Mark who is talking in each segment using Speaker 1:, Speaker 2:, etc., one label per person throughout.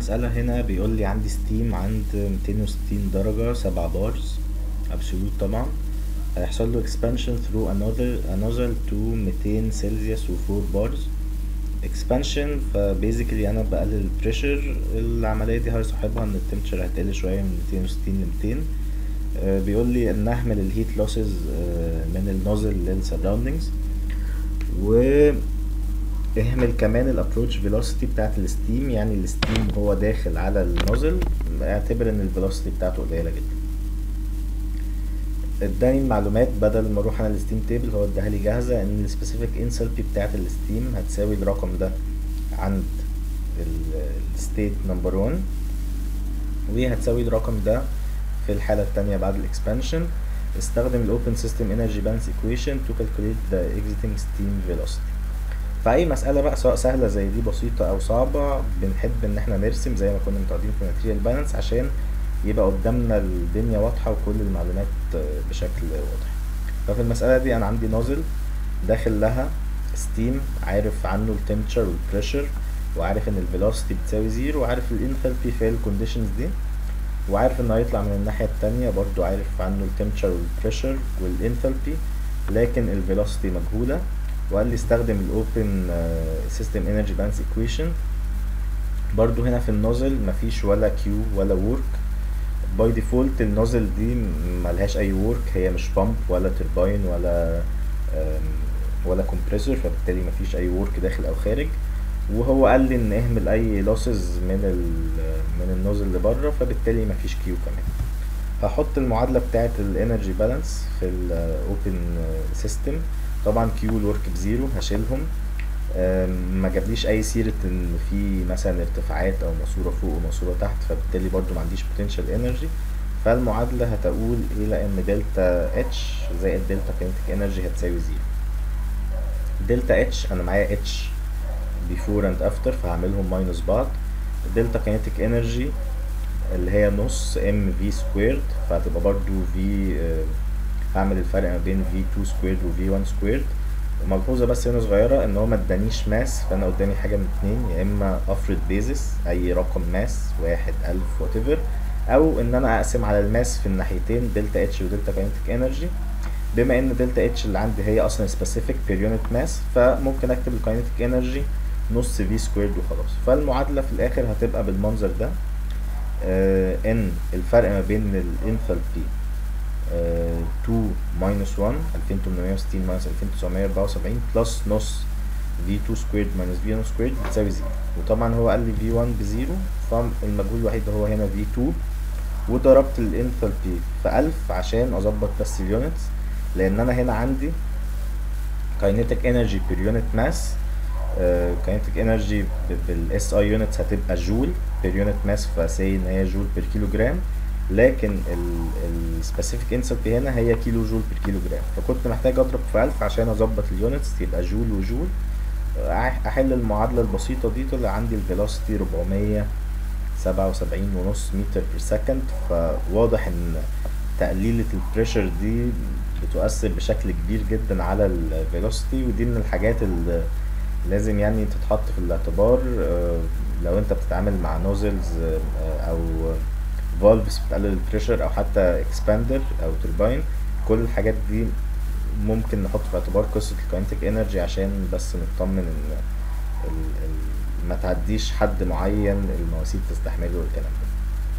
Speaker 1: مسألة هنا بيقول لي عندي ستيم عند 260 درجة 7 بارز ابسولوت طبعا هيحصل له expansion through another another to 200 سيلسيوس و 4 بارز expansion فبيزيكلي انا بقلل البريشر العملية دي هيصاحبها ان التمبريتشر هتقل شوية من 260 ل 200 آه، بيقول لي ان احمل الهيت لوسز من النوزل للسراوندينجز و اهمل كمان الابروتش فيلوسيتي بتاعت الستيم يعني الستيم هو داخل على النوزل اعتبر ان الفيلوسيتي بتاعته قليله جدا اداني المعلومات بدل ما اروح انا الستيم تيبل هو اداها لي جاهزه ان السبيسيفيك انسلبي بتاعت الستيم هتساوي الرقم ده عند الستيت نمبر 1 وهتساوي الرقم ده في الحاله التانية بعد الاكسبانشن استخدم الاوبن سيستم انرجي بالانس ايكويشن تو كالكوليت ذا اكزيتنج ستيم فيلوسيتي فأي مسألة بقى سواء سهلة زي دي بسيطة أو صعبة بنحب إن احنا نرسم زي ما كنا متعودين في ماتيريال بالانس عشان يبقى قدامنا الدنيا واضحة وكل المعلومات آه، بشكل واضح ففي المسألة دي أنا عندي نازل داخل لها ستيم عارف عنه التمبريتشر والبريشر وعارف ان الفيلوسيتي بتساوي زيرو وعارف الانثالبي في الكونديشنز دي وعارف انه هيطلع من الناحية التانية برضو عارف عنه التمبريتشر والبريشر والانثالبي لكن الفيلوسيتي مجهولة وقال لي استخدم الاوبن سيستم انرجي بالانس ايكويشن برضو هنا في النوزل مفيش ولا كيو ولا وورك باي ديفولت النوزل دي ملهاش اي وورك هي مش بامب ولا ترباين ولا آم، ولا كومبريسور فبالتالي مفيش اي وورك داخل او خارج وهو قال لي ان اهمل اي لوسز من ال من النوزل اللي بره فبالتالي مفيش كيو كمان هحط المعادله بتاعه الانرجي بالانس في الاوبن سيستم طبعا كيو والورك بزيرو هشيلهم آم، ما جابليش اي سيره ان في مثلا ارتفاعات او ماسوره فوق وماسوره تحت فبالتالي برضو ما عنديش بوتنشال انرجي فالمعادله هتقول الى ان دلتا اتش زائد دلتا كينيتيك انرجي هتساوي زيرو دلتا اتش انا معايا اتش بيفور اند افتر فهعملهم ماينس بعض دلتا كينيتيك انرجي اللي هي نص ام في سكويرد فهتبقى برضو في هعمل الفرق ما بين في 2 سكويرد و في 1 سكويرد وملحوظه بس هنا صغيره ان هو ما ادانيش ماس فانا قدامي حاجه من اتنين يا اما افرض بيزس اي رقم ماس واحد الف وات او ان انا اقسم على الماس في الناحيتين دلتا اتش ودلتا كاينتيك انرجي بما ان دلتا اتش اللي عندي هي اصلا سبيسيفيك بير يونت ماس فممكن اكتب الكاينتيك انرجي نص في سكويرد وخلاص فالمعادله في الاخر هتبقى بالمنظر ده آه ان الفرق ما بين الانثالبي 2 ماينس 1 2860 ماينس 2974 بلس نص في 2 سكويرد ماينس في 1 سكويرد بتساوي زيرو وطبعا هو قال لي في 1 بزيرو فالمجهول الوحيد هو هنا في 2 وضربت الانثالبي في 1000 عشان اظبط بس اليونتس لان انا هنا عندي كاينيتيك انرجي بير يونت ماس كاينيتيك انرجي بالاس اي يونتس هتبقى جول بير يونت ماس فسي ان هي جول بير كيلو جرام لكن السبيسيفيك انسلبي هنا هي كيلو جول بير كيلو جرام فكنت محتاج اضرب في 1000 عشان اظبط اليونتس يبقى جول وجول أح- احل المعادله البسيطه دي طلع عندي الفيلوسيتي 477 ونص متر بير سكند فواضح ان تقليلة البريشر دي بتؤثر بشكل كبير جدا على الفيلوسيتي ودي من الحاجات اللي لازم يعني تتحط في الاعتبار آه، لو انت بتتعامل مع نوزلز او فالفز بتقلل البريشر او حتى اكسباندر او توربين كل الحاجات دي ممكن نحط في اعتبار قصة الكاينتيك انرجي عشان بس نطمن ان ال- ال- ما تعديش حد معين المواسير تستحمله والكلام ده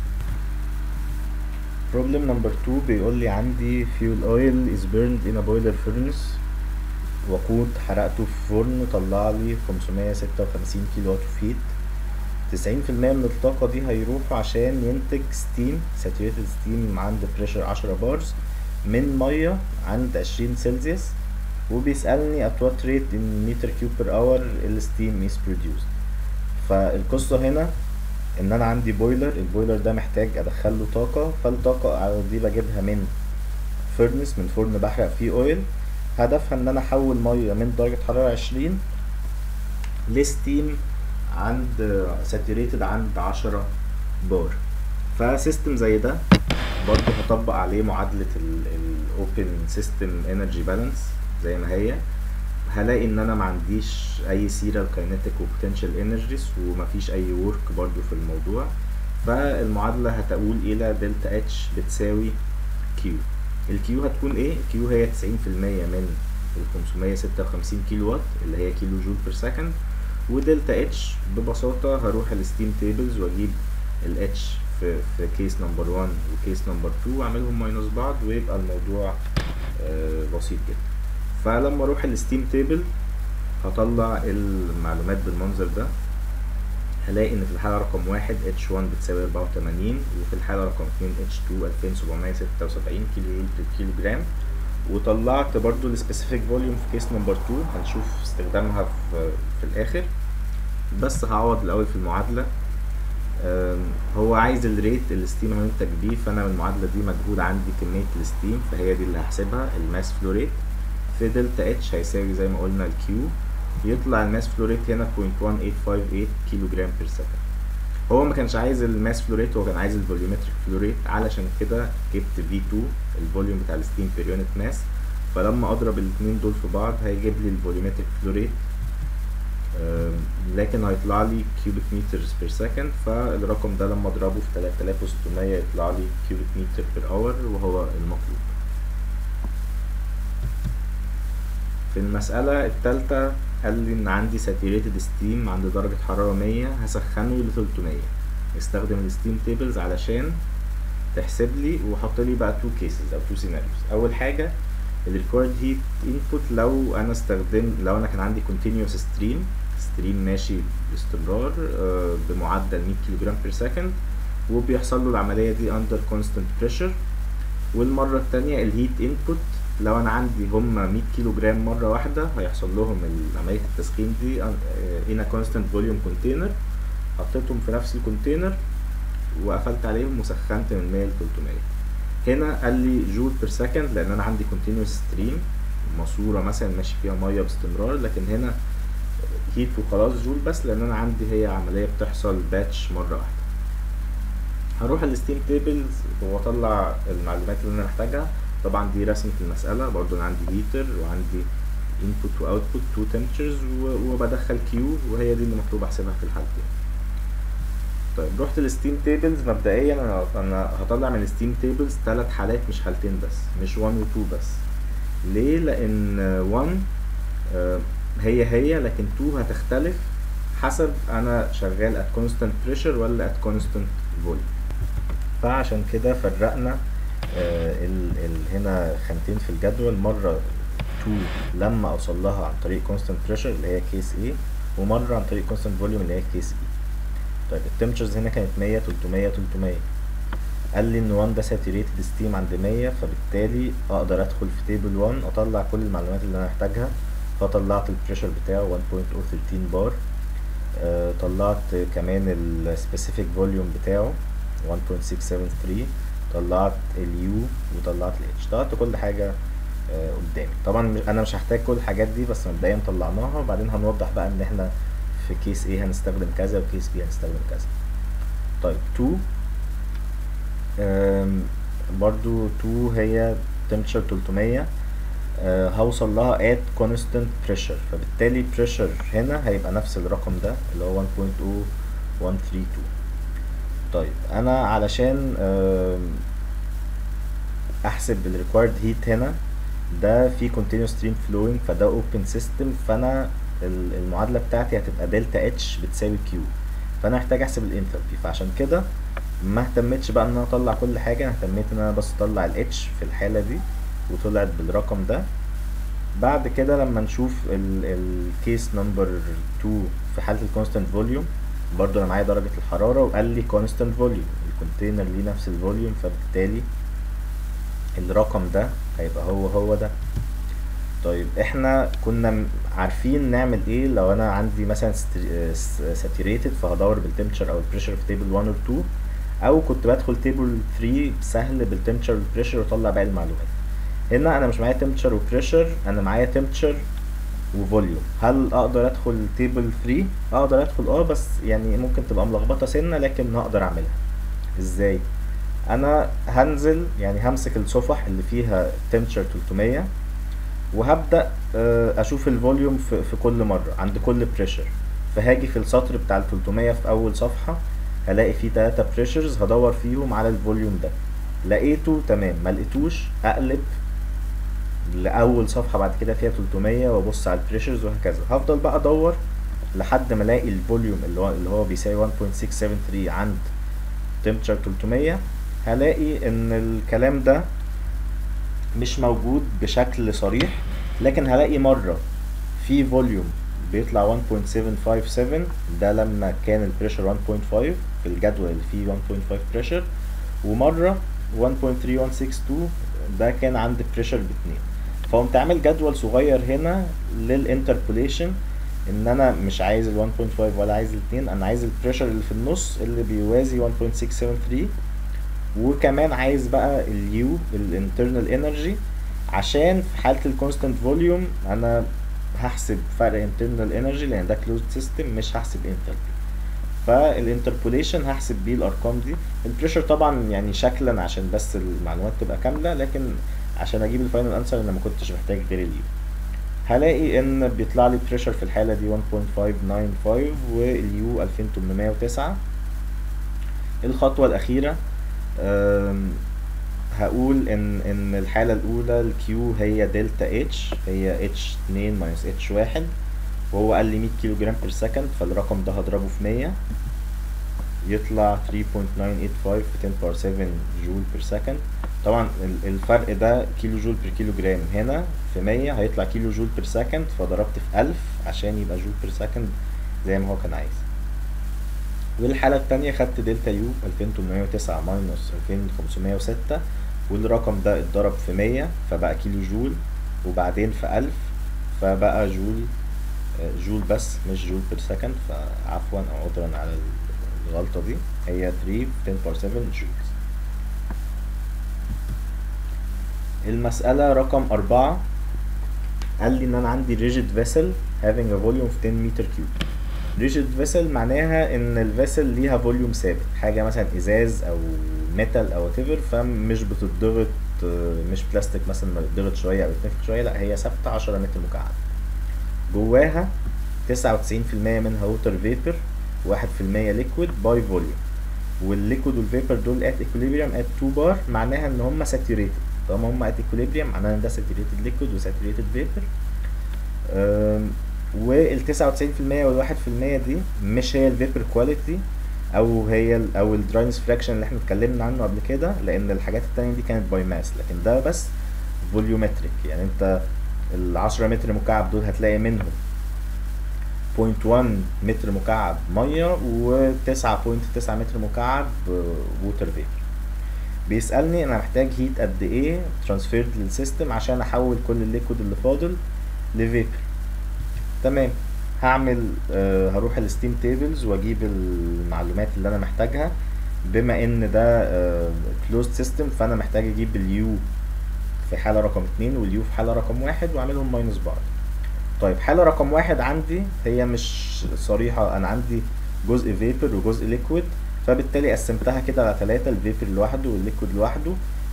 Speaker 1: problem number 2 بيقول لي عندي fuel oil is burned in a boiler furnace وقود حرقته في فرن طلع لي 556 كيلو وات فيت 90% من الطاقة دي هيروح عشان ينتج ستيم saturated steam عند pressure 10 بارز من مية عند 20 سلسيوس وبيسألني at what rate in meter cube per hour الستيم is produced فالقصة هنا ان انا عندي بويلر البويلر ده محتاج ادخله طاقة فالطاقة دي بجيبها من فurnace من فرن بحرق فيه اويل هدفها ان انا احول مية من درجة حرارة عشرين لستيم عند ساتوريتد عند عشرة بار فسيستم زي ده برضه هطبق عليه معادلة الاوبن سيستم انرجي بالانس زي ما هي هلاقي ان انا ما عنديش اي سيرال كاينيتيك وبوتنشال انرجيز ومفيش اي ورك برضو في الموضوع فالمعادلة هتقول الى دلتا اتش بتساوي كيو الكيو هتكون ايه الكيو هي 90% من ال 556 كيلو وات اللي هي كيلو جول بير سكند ودلتا اتش ببساطة هروح الستيم تيبلز واجيب الاتش في في كيس نمبر 1 وكيس نمبر 2 واعملهم ماينس بعض ويبقى الموضوع آه بسيط جدا فلما اروح الستيم تيبل هطلع المعلومات بالمنظر ده هلاقي ان في الحالة رقم واحد H1 بتساوي 84 وفي الحالة رقم اتنين H2 2776 كيلو جول بر كيلو جرام وطلعت برضو السبيسيفيك فوليوم في كيس نمبر 2 هنشوف استخدامها في, في الاخر بس هعوض الاول في المعادلة هو عايز الريت الستيم هينتج بيه فانا من المعادلة دي مجهول عندي كمية الستيم فهي دي اللي هحسبها الماس فلو ريت في دلتا اتش هيساوي زي ما قلنا الكيو يطلع الماس فلو ريت هنا 0.1858 كيلو جرام بير سكند هو ما كانش عايز الماس فلو ريت هو كان عايز الفوليومتريك فلو ريت علشان كده جبت V2 الفوليوم بتاع الستيم بير يونت ماس فلما اضرب الاثنين دول في بعض هيجيب لي الفوليومتريك فلو ريت لكن هيطلع لي كيوبيك مترز بير سكند فالرقم ده لما اضربه في 3600 يطلع لي كيوبيك متر بير اور وهو المطلوب في المسألة التالتة قال لي إن عندي ساتوريتد ستيم عند درجة حرارة مية هسخنه ل 300 استخدم الستيم تيبلز علشان تحسب لي وحط لي بقى تو كيسز أو تو سيناريوز أول حاجة الريكورد هيت انبوت لو أنا استخدم لو أنا كان عندي continuous ستريم ستريم ماشي باستمرار بمعدل 100 كيلو جرام بير سكند وبيحصل له العملية دي under constant pressure والمرة التانية الهيت انبوت لو انا عندي هم 100 كيلو جرام مره واحده هيحصل لهم عمليه التسخين دي in a constant volume container حطيتهم في نفس الكونتينر وقفلت عليهم وسخنت من 100 ل 300 هنا قال لي جول بير سكند لان انا عندي continuous ستريم ماسوره مثلا ماشي فيها ميه باستمرار لكن هنا هيت وخلاص جول بس لان انا عندي هي عمليه بتحصل باتش مره واحده هروح الستيم تيبلز واطلع المعلومات اللي انا محتاجها طبعا دي رسمة المسألة برضو انا عندي هيتر وعندي input و output تو temperatures وبدخل كيو وهي دي اللي مطلوب احسبها في الحالتين طيب رحت الستيم تيبلز مبدئيا انا انا هطلع من الستيم تيبلز ثلاث حالات مش حالتين بس مش 1 و 2 بس ليه لان 1 هي هي لكن 2 هتختلف حسب انا شغال at constant pressure ولا at constant volume فعشان كده فرقنا آه ال ال هنا خانتين في الجدول مرة 2 لما اوصل لها عن طريق constant pressure اللي هي كيس A ومرة عن طريق constant volume اللي هي كيس E طيب التمبرتشرز هنا كانت 100 300 300 قال لي ان 1 ده saturated steam عند 100 فبالتالي اقدر ادخل في تيبل 1 اطلع كل المعلومات اللي انا محتاجها فطلعت البريشر بتاعه 1.013 بار آه طلعت كمان السبيسيفيك فوليوم بتاعه 1.673 طلعت اليو وطلعت الاتش طلعت كل حاجه آه قدامي طبعا انا مش هحتاج كل الحاجات دي بس مبدئيا طلعناها وبعدين هنوضح بقى ان احنا في كيس A هنستخدم كذا وكيس B هنستخدم كذا طيب 2 برضو 2 هي temperature 300 آه هوصل لها at constant pressure فبالتالي pressure هنا هيبقى نفس الرقم ده اللي هو 1.0132 طيب انا علشان آه احسب ال required heat هنا ده في continuous stream flowing فده open system فانا المعادلة بتاعتي هتبقى دلتا اتش بتساوي كيو فانا محتاج احسب الانثالبي فعشان كده ما اهتمتش بقى ان انا اطلع كل حاجة انا اهتميت ان انا بس اطلع الاتش في الحالة دي وطلعت بالرقم ده بعد كده لما نشوف الكيس نمبر 2 في حالة الكونستانت فوليوم برضو انا معايا درجة الحرارة وقال لي كونستانت فوليوم الكونتينر ليه نفس الفوليوم فبالتالي الرقم ده هيبقى هو هو ده طيب احنا كنا عارفين نعمل ايه لو انا عندي مثلا ساتوريتد فهدور بالتمبتشر او البريشر في تيبل 1 و 2 او كنت بدخل تيبل 3 سهل بالتمبتشر والبريشر واطلع باقي المعلومات هنا انا مش معايا تمبتشر وبريشر انا معايا تمبتشر وفوليوم هل اقدر ادخل تيبل 3 اقدر ادخل اه بس يعني ممكن تبقى ملخبطه سنه لكن هقدر اعملها ازاي انا هنزل يعني همسك الصفح اللي فيها تمبتشر 300 وهبدأ آه، اشوف الفوليوم في, في كل مرة عند كل بريشر فهاجي في السطر بتاع ال 300 في اول صفحة هلاقي فيه تلاتة بريشرز هدور فيهم على الفوليوم ده لقيته تمام ما لقيتوش اقلب لاول صفحة بعد كده فيها 300 وابص على البريشرز وهكذا هفضل بقى ادور لحد ما الاقي الفوليوم اللي هو اللي هو بيساوي 1.673 عند تمبتشر 300 هلاقي ان الكلام ده مش موجود بشكل صريح لكن هلاقي مرة في فوليوم بيطلع 1.757 ده لما كان البريشر 1.5 في الجدول اللي فيه 1.5 بريشر ومرة 1.3162 ده كان عند بريشر باتنين فقمت عامل جدول صغير هنا للانتربوليشن ان انا مش عايز ال 1.5 ولا عايز الاتنين انا عايز البريشر اللي في النص اللي بيوازي 1.673 وكمان عايز بقى اليو الانترنال انرجي عشان في حالة الكونستانت فوليوم انا هحسب فرق internal energy لان ده closed system مش هحسب enthalpy فالانتربوليشن هحسب بيه الارقام دي البريشر طبعا يعني شكلا عشان بس المعلومات تبقى كامله لكن عشان اجيب الفاينل انسر انا ما كنتش محتاج غير اليو هلاقي ان بيطلع لي بريشر في الحاله دي 1.595 واليو 2809 الخطوه الاخيره أم، هقول ان ان الحاله الاولى الكيو هي دلتا اتش هي اتش 2 ماينس اتش 1 وهو قال لي 100 كيلو جرام بير سكند فالرقم ده هضربه في 100 يطلع 3.985 في 10 باور 7 جول بير سكند طبعا ال- الفرق ده كيلو جول بير كيلو جرام هنا في 100 هيطلع كيلو جول بير سكند فضربت في 1000 عشان يبقى جول بير سكند زي ما هو كان عايز والحالة التانية خدت دلتا يو 2809 ماينس 2506 والرقم ده اتضرب في 100 فبقى كيلو جول وبعدين في 1000 فبقى جول آه، جول بس مش جول بير سكند فعفوا او عذرا على الغلطة دي هي 3 في 10 باور 7 جولز المسألة رقم أربعة قال لي إن أنا عندي rigid vessel having a volume of 10 meter cube rigid vessel معناها إن الفيسل ليها فوليوم ثابت حاجة مثلا إزاز أو ميتال أو whatever فمش بتتضغط آه، مش بلاستيك مثلا ما بتضغط شوية أو يتنفخ شوية لأ هي ثابتة 10 متر مكعب جواها 99% منها ووتر فيبر 1% ليكويد باي فوليوم والليكويد والفيبر دول ات اكوليبريم ات 2 بار معناها ان هم ساتوريتد طالما هم ات اكوليبريم معناها ان ده ساتوريتد ليكويد وساتوريتد فيبر وال 99% وال 1% دي مش هي الفيبر كواليتي او هي ال او الدراينس فراكشن اللي احنا اتكلمنا عنه قبل كده لان الحاجات التانية دي كانت باي ماس لكن ده بس فوليومتريك يعني انت ال 10 متر مكعب دول هتلاقي منهم 0.1 متر مكعب ميه و 9.9 متر مكعب ووتر فيبر بيسألني انا محتاج هيت قد ايه ترانسفيرد للسيستم عشان احول كل الليكويد اللي فاضل لفيبر تمام هعمل آه هروح الستيم تيبلز واجيب المعلومات اللي انا محتاجها بما ان ده كلوزد سيستم فانا محتاج اجيب اليو في حالة رقم اتنين واليو في حالة رقم واحد واعملهم ماينس بعض طيب حالة رقم واحد عندي هي مش صريحة انا عندي جزء فيبر وجزء ليكويد فبالتالي قسمتها كده على تلاتة الفيبر لوحده والليكويد لوحده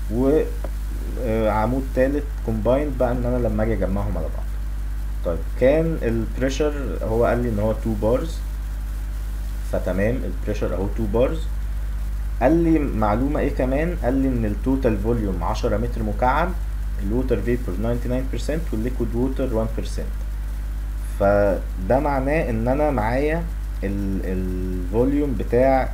Speaker 1: وعمود تالت كومبايند بقى ان انا لما اجي اجمعهم على بعض طيب كان البريشر هو قال لي ان هو 2 بارز فتمام البريشر اهو 2 بارز قال لي معلومة ايه كمان قال لي ان التوتال فوليوم 10 متر مكعب الووتر فيبر 99% والليكويد ووتر 1% فده معناه ان انا معايا الفوليوم بتاع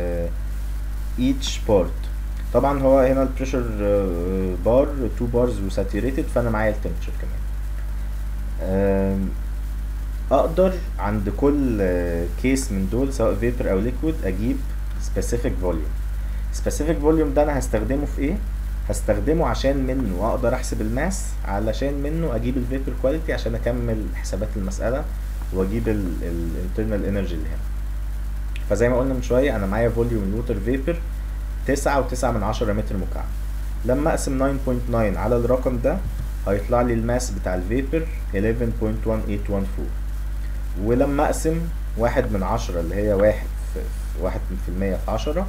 Speaker 1: each بارت طبعا هو هنا البريشر بار 2 بارز وساتوريتد فانا معايا التمبرتشر كمان آم، اقدر عند كل كيس من دول سواء فيبر او ليكويد اجيب سبيسيفيك فوليوم سبيسيفيك فوليوم ده انا هستخدمه في ايه هستخدمه عشان منه اقدر احسب الماس علشان منه اجيب الفيبر كواليتي عشان اكمل حسابات المساله واجيب الانترنال انرجي اللي هنا فزي ما قلنا من شويه انا معايا فوليوم الووتر فيبر تسعة وتسعة من عشرة متر مكعب لما اقسم 9.9 على الرقم ده هيطلع لي الماس بتاع الفيبر 11.1814 ولما اقسم واحد من عشرة اللي هي واحد في في واحد في المية في عشرة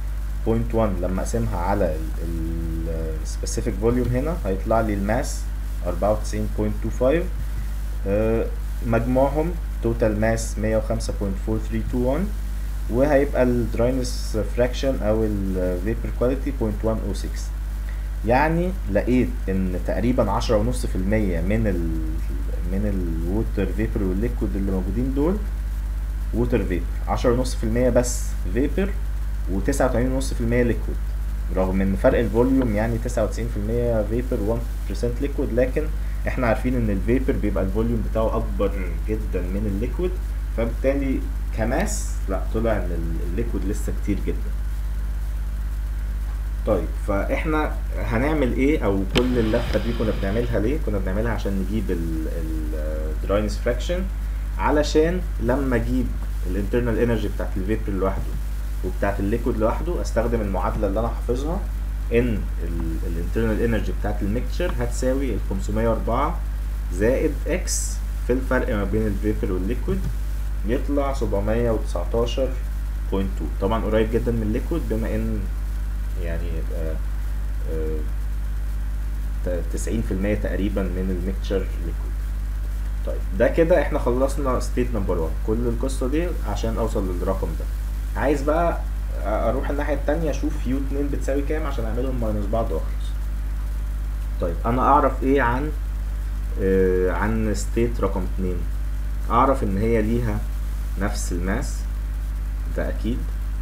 Speaker 1: بوينت 1 لما اقسمها على السبيسيفيك فوليوم هنا هيطلع لي الماس 94.25 آه، مجموعهم توتال ماس 105.4321 وهيبقى الدراينس فراكشن او الفيبر كواليتي 0.106 يعني لقيت ان تقريبا عشرة ونص في المية من ال من الووتر فيبر والليكويد اللي موجودين دول ووتر فيبر عشرة ونص في المية بس فيبر وتسعة وتمانين ونص في المية ليكويد رغم ان فرق الفوليوم يعني تسعة وتسعين في المية فيبر وان برسنت ليكويد لكن احنا عارفين ان الفيبر بيبقى الفوليوم بتاعه اكبر جدا من الليكويد فبالتالي كماس لا طلع ان ال- الليكويد لسه كتير جدا طيب فاحنا هنعمل ايه او كل اللفه دي كنا بنعملها ليه كنا بنعملها عشان نجيب الدراينس فراكشن علشان لما اجيب الانترنال انرجي بتاعت الفيبر لوحده وبتاعت الليكويد لوحده استخدم المعادله اللي انا حافظها ان الانترنال انرجي بتاعت الميكتشر هتساوي ال 504 زائد اكس في الفرق ما بين الفيبر والليكويد يطلع 719.2 طبعا قريب جدا من الليكويد بما ان يعني يبقى آه، تسعين في المية تقريبا من الميكتشر ليكويد طيب ده كده احنا خلصنا ستيت نمبر 1 كل القصة دي عشان اوصل للرقم ده عايز بقى اروح الناحية التانية اشوف يو 2 بتساوي كام عشان اعملهم ماينس بعض واخلص طيب انا اعرف ايه عن آه عن ستيت رقم 2 اعرف ان هي ليها نفس الماس ده اكيد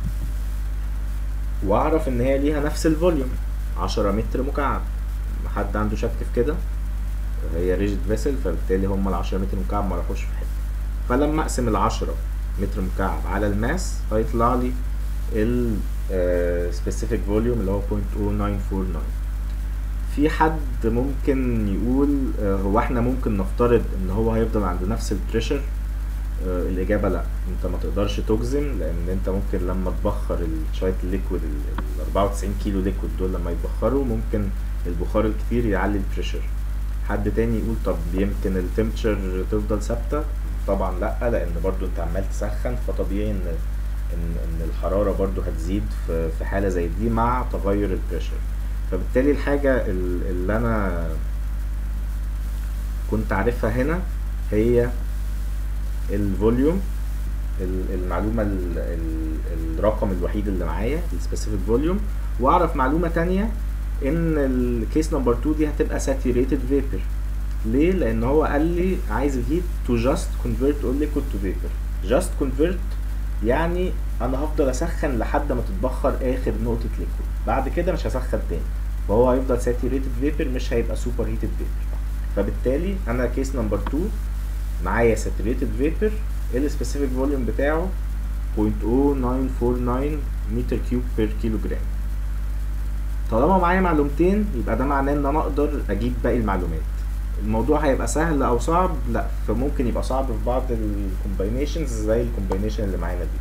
Speaker 1: واعرف ان هي ليها نفس الفوليوم 10 متر مكعب حد عنده شك في كده هي ريجيد فيسل فبالتالي هم ال 10 متر مكعب ما راحوش في حته فلما اقسم ال 10 متر مكعب على الماس هيطلع لي ال سبيسيفيك فوليوم اللي هو 0.0949 في حد ممكن يقول آه، هو احنا ممكن نفترض ان هو هيفضل عند نفس البريشر آه، الإجابة لأ أنت ما تقدرش تجزم لأن أنت ممكن لما تبخر شوية الليكويد ال 94 كيلو ليكويد دول لما يتبخروا ممكن البخار الكتير يعلي البريشر حد تاني يقول طب يمكن التمبتشر تفضل ثابتة طبعا لأ لأن برضو أنت عمال تسخن فطبيعي إن إن إن الحرارة برضو هتزيد في في حالة زي دي مع تغير البريشر فبالتالي الحاجة ال- اللي أنا كنت عارفها هنا هي الفوليوم ال- المعلومة ال- ال- الرقم الوحيد اللي معايا السبيسيفيك فوليوم واعرف معلومة تانية ان الكيس نمبر 2 دي هتبقى ساتوريتد فيبر ليه؟ لان هو قال لي عايز الهيت تو جاست كونفيرت اول ليكويد تو فيبر جاست كونفيرت يعني انا هفضل اسخن لحد ما تتبخر اخر نقطة ليكويد بعد كده مش هسخن تاني فهو هيفضل ساتوريتد فيبر مش هيبقى سوبر هيتد فيبر فبالتالي انا كيس نمبر 2 معايا ساتوريتد فيبر السبيسيفيك فوليوم بتاعه 0.0949 متر كيوب بير كيلو جرام طالما معايا معلومتين يبقى ده معناه ان انا اقدر اجيب باقي المعلومات الموضوع هيبقى سهل او صعب لا فممكن يبقى صعب في بعض الكومباينيشنز زي الكومباينيشن اللي معانا دي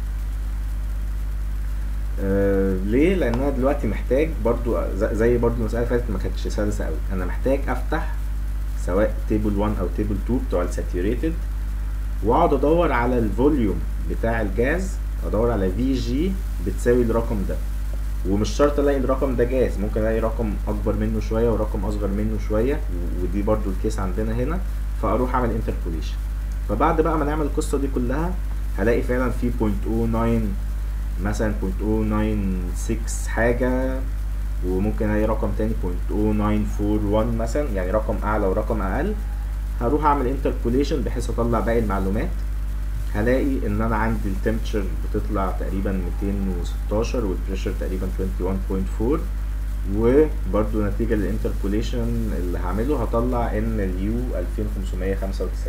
Speaker 1: آه ليه لان انا دلوقتي محتاج برضو ز- زي برضو المساله اللي فاتت ما كانتش سلسه قوي انا محتاج افتح سواء تيبل 1 او تيبل 2 بتوع الساتوريتد واقعد ادور على الفوليوم بتاع الجاز ادور على في جي بتساوي الرقم ده ومش شرط الاقي الرقم ده جاز ممكن الاقي رقم اكبر منه شويه ورقم اصغر منه شويه و- ودي برضو الكيس عندنا هنا فاروح اعمل انتربوليشن فبعد بقى ما نعمل القصه دي كلها هلاقي فعلا في 0.09 مثلا 0.096 حاجه وممكن الاقي رقم تاني 0.0941 مثلا يعني رقم اعلى ورقم اقل هروح اعمل انتربوليشن بحيث اطلع باقي المعلومات هلاقي ان انا عندي التمبتشر بتطلع تقريبا 216 والبريشر تقريبا 21.4 وبرده نتيجة للانتربوليشن اللي هعمله هطلع ان اليو 2595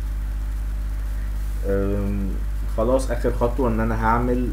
Speaker 1: أم، خلاص اخر خطوة ان انا هعمل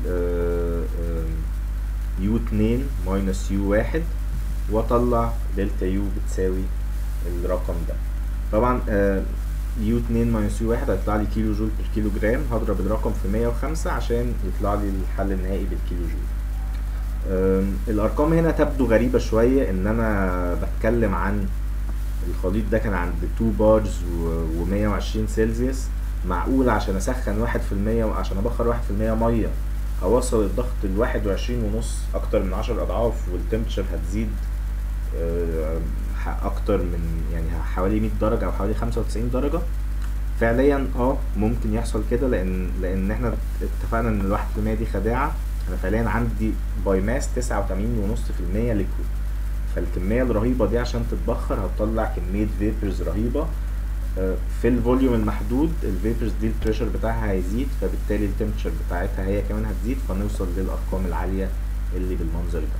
Speaker 1: يو 2 ماينس يو 1 واطلع دلتا يو بتساوي الرقم ده طبعا يو 2 ماينس يو 1 هيطلع لي كيلو جول بير كيلو جرام هضرب الرقم في 105 عشان يطلع لي الحل النهائي بالكيلو جول أم، الارقام هنا تبدو غريبة شوية ان انا بتكلم عن الخليط ده كان عند 2 بارز و120 سيلسيوس معقول عشان اسخن واحد في المية وعشان ابخر واحد في المية مية هوصل الضغط لواحد وعشرين ونص اكتر من عشر اضعاف والتمبتشر هتزيد آه، ح- اكتر من يعني حوالي 100 درجه او حوالي 95 درجه فعليا اه ممكن يحصل كده لان لان احنا اتفقنا ان الواحد في المية دي خداعه انا فعليا عندي باي ماس 89.5% ليكويد فالكميه الرهيبه دي عشان تتبخر هتطلع كميه فيبرز رهيبه آه، في الفوليوم المحدود الفيبرز دي البريشر بتاعها هيزيد فبالتالي التمبرتشر بتاعتها هي كمان هتزيد فنوصل للارقام العاليه اللي بالمنظر ده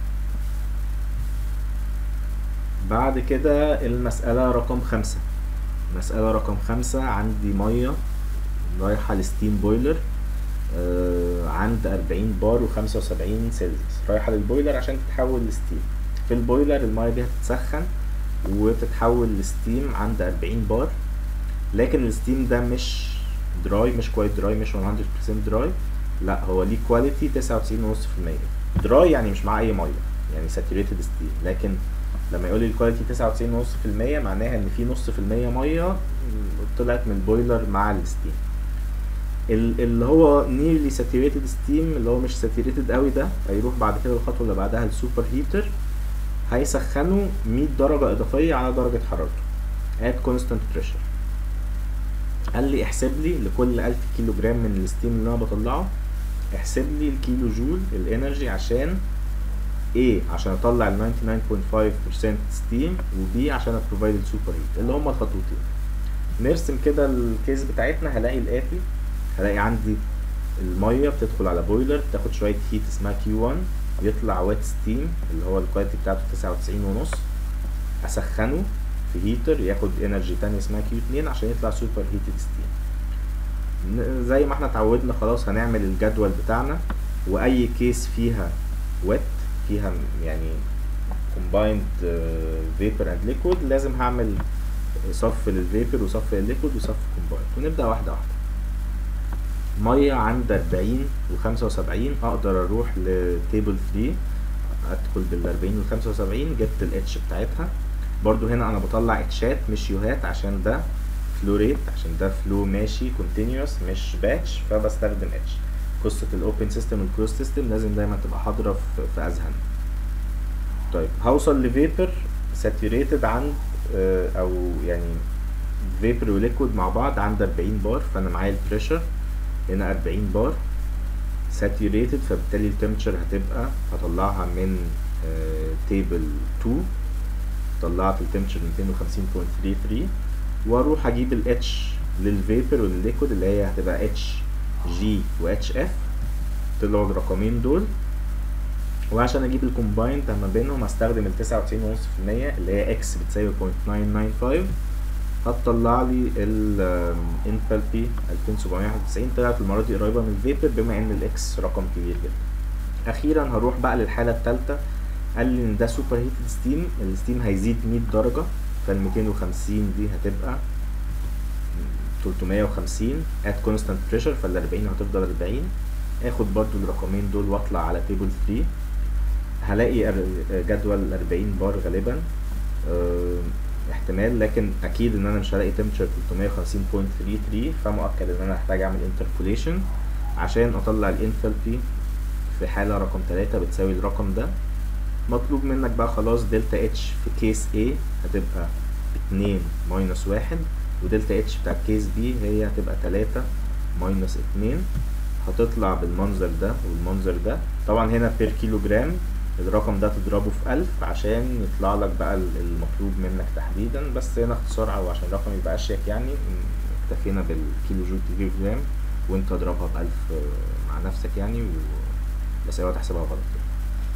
Speaker 1: بعد كده المسألة رقم خمسة مسألة رقم خمسة عندي مية رايحة لستيم بويلر آه عند أربعين بار وخمسة وسبعين سيلسيوس رايحة للبويلر عشان تتحول لستيم في البويلر المية دي هتتسخن وتتحول لستيم عند أربعين بار لكن الستيم ده مش دراي مش كويت دراي مش 100% دراي لا هو ليه كواليتي 99.5% دراي يعني مش معاه اي ميه يعني ساتوريتد ستيم لكن لما يقول لي الكواليتي 99.5% معناها ان في نص في المية ميه طلعت من البويلر مع الستيم ال- اللي هو نيرلي ساتوريتد ستيم اللي هو مش ساتوريتد قوي ده هيروح بعد كده الخطوه اللي بعدها السوبر هيتر هيسخنه 100 درجه اضافيه على درجه حرارته at constant pressure قال لي احسب لي لكل 1000 كيلو جرام من الستيم اللي انا بطلعه احسب لي الكيلو جول الانرجي عشان A عشان اطلع ال 99.5% ستيم و B عشان ابروفايد السوبر هيت اللي هما الخطوتين نرسم كده الكيس بتاعتنا هلاقي الاتي هلاقي عندي الميه بتدخل على بويلر تاخد شويه هيت اسمها كيو 1 يطلع ويت ستيم اللي هو الكواليتي بتاعته 99 ونص اسخنه في هيتر ياخد انرجي تانية اسمها كيو 2 عشان يطلع سوبر هيتد ستيم ن- زي ما احنا اتعودنا خلاص هنعمل الجدول بتاعنا واي كيس فيها ويت فيها م- يعني combined فيبر اند ليكويد لازم هعمل صف للفيبر وصف للليكويد وصف كومبايند ونبدا واحده واحده ميه عند 40 و75 اقدر اروح لتيبل 3 ادخل بال 40 وال 75 جبت الاتش بتاعتها برضو هنا انا بطلع اتشات مش يوهات عشان ده فلو ريت عشان ده فلو ماشي كونتينيوس مش باتش فبستخدم اتش قصه الاوبن سيستم والكلوز سيستم لازم دايما تبقى حاضره في, في اذهان طيب هوصل لفيبر ساتوريتد عند آه، او يعني فيبر وليكويد مع بعض عند 40 بار فانا معايا البريشر هنا 40 بار ساتوريتد فبالتالي التمبرتشر هتبقى هطلعها من تيبل 2 طلعت التمبرتشر 250.33 واروح اجيب الاتش للفيبر وللليكويد اللي هي هتبقى اتش جي و اتش اف طلعوا الرقمين دول وعشان اجيب الكومبايند ما بينهم هستخدم ال 99.5% اللي هي اكس بتساوي 0.995 هتطلع لي الانثالبي 2791 طلعت المره دي قريبه من الفيبر بما ان الاكس رقم كبير جدا اخيرا هروح بقى للحاله الثالثه قال لي ان ده سوبر هيتد ستيم الستيم هيزيد 100 درجه فال 250 دي هتبقى 350 at constant pressure فال 40 هتفضل 40 اخد برضو الرقمين دول واطلع على تيبل 3 هلاقي أر- جدول 40 بار غالبا آه، احتمال لكن اكيد ان انا مش هلاقي تمبرتشر 350.33 فمؤكد ان انا هحتاج اعمل انتربوليشن عشان اطلع الانثالبي في حالة رقم 3 بتساوي الرقم ده مطلوب منك بقى خلاص دلتا اتش في كيس A هتبقى 2 ماينس 1 ودلتا اتش بتاع كيس B هي هتبقى 3 ماينس 2 هتطلع بالمنظر ده والمنظر ده طبعا هنا بير كيلو جرام الرقم ده تضربه في ألف عشان يطلع لك بقى ال- المطلوب منك تحديدا بس هنا اختصار او عشان الرقم يبقى اشيك يعني م- اكتفينا بالكيلو جول كيلو جرام وانت اضربها بألف آه، مع نفسك يعني و... بس اوعى تحسبها غلط يعني.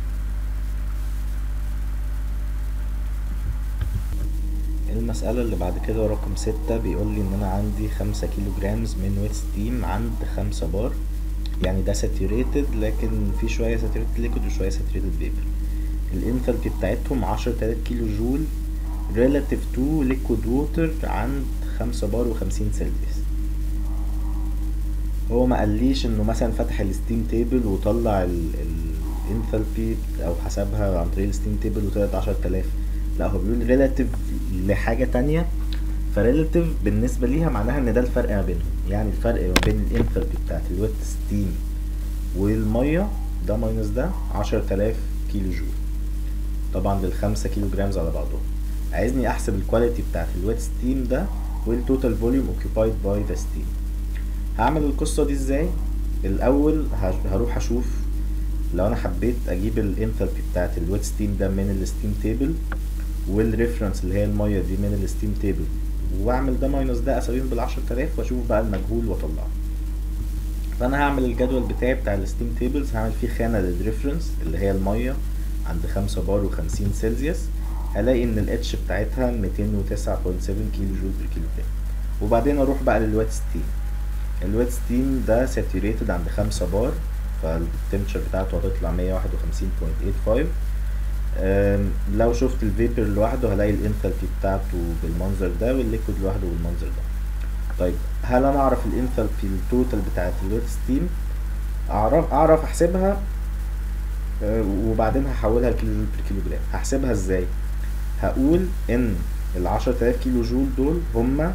Speaker 1: المسألة اللي بعد كده رقم ستة بيقول لي إن أنا عندي خمسة كيلو جرامز من ويت ستيم عند خمسة بار يعني ده ساتوريتد لكن في شوية ساتوريتد ليكويد وشوية ساتوريتد فيبر الانثالبي بتاعتهم عشرة آلاف كيلو جول relative to liquid water عند خمسة بار وخمسين سلسيوس هو ما قاليش انه مثلا فتح الستيم تيبل وطلع الانثالبي او حسبها عن طريق الستيم تيبل وطلعت عشرة آلاف لا هو بيقول ريلاتيف لحاجة تانية فريلاتيف بالنسبة ليها معناها ان ده الفرق ما بينهم يعني الفرق ما بين الانثالبي بتاعت الويت ستيم والمية ده ماينس ده عشرة آلاف كيلو جول طبعا للخمسة كيلو جرامز على بعضهم عايزني احسب الكواليتي بتاعت الويت ستيم ده والتوتال فوليوم اوكيبايد باي ذا ستيم هعمل القصة دي ازاي الاول هش- هروح اشوف لو انا حبيت اجيب الانثالبي بتاعت الويت ستيم ده من الستيم تيبل والريفرنس اللي هي المية دي من الستيم تيبل واعمل ده ماينس ده اساويهم بالعشرة آلاف واشوف بقى المجهول واطلعه فانا هعمل الجدول بتاعي بتاع الستيم تيبلز هعمل فيه خانة للريفرنس اللي هي المية عند خمسة بار وخمسين سيلسيوس هلاقي ان الاتش بتاعتها ميتين وتسعة بوينت سفن كيلو جول بر كيلو جرام وبعدين اروح بقى للويت ستيم الويت ستيم ده ساتوريتد عند خمسة بار فالتمبشر بتاعته هتطلع مية واحد وخمسين بوينت ايت فايف لو شفت الفيبر لوحده هلاقي الانثالبي بتاعته بالمنظر ده والليكويد لوحده بالمنظر ده طيب هل انا اعرف الانثالبي التوتال بتاعت الويت ستيم اعرف اعرف احسبها آه، وبعدين هحولها لكيلو جول بر كيلو جرام هحسبها ازاي هقول ان ال 10000 كيلو جول دول هما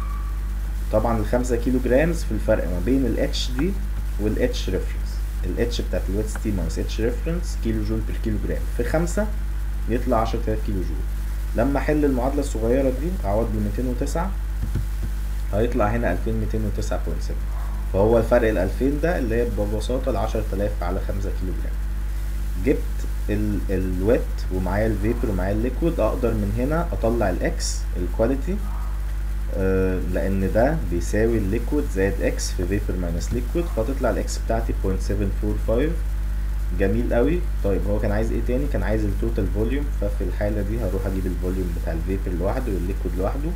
Speaker 1: طبعا الخمسة كيلو جرامز في الفرق ما بين ال H دي وال H ريفرنس ال H بتاعت الويت ستيم ماينس H ريفرنس كيلو جول بر كيلو جرام في خمسة يطلع 10000 كيلو جول لما احل المعادلة الصغيرة دي اعوض ب 209 هيطلع هنا 2209.7 فهو الفرق ال 2000 ده اللي هي ببساطة ال 10000 على 5 كيلو جرام جبت ال الويت ومعايا الفيبر ومعايا الليكويد اقدر من هنا اطلع الاكس الكواليتي آه لان ده بيساوي الليكويد زائد اكس في فيبر ماينس ليكويد فتطلع الاكس بتاعتي 0.745 جميل قوي طيب هو كان عايز ايه تاني كان عايز التوتال فوليوم ففي الحالة دي هروح اجيب الفوليوم بتاع الفيبر لوحده والليكويد لوحده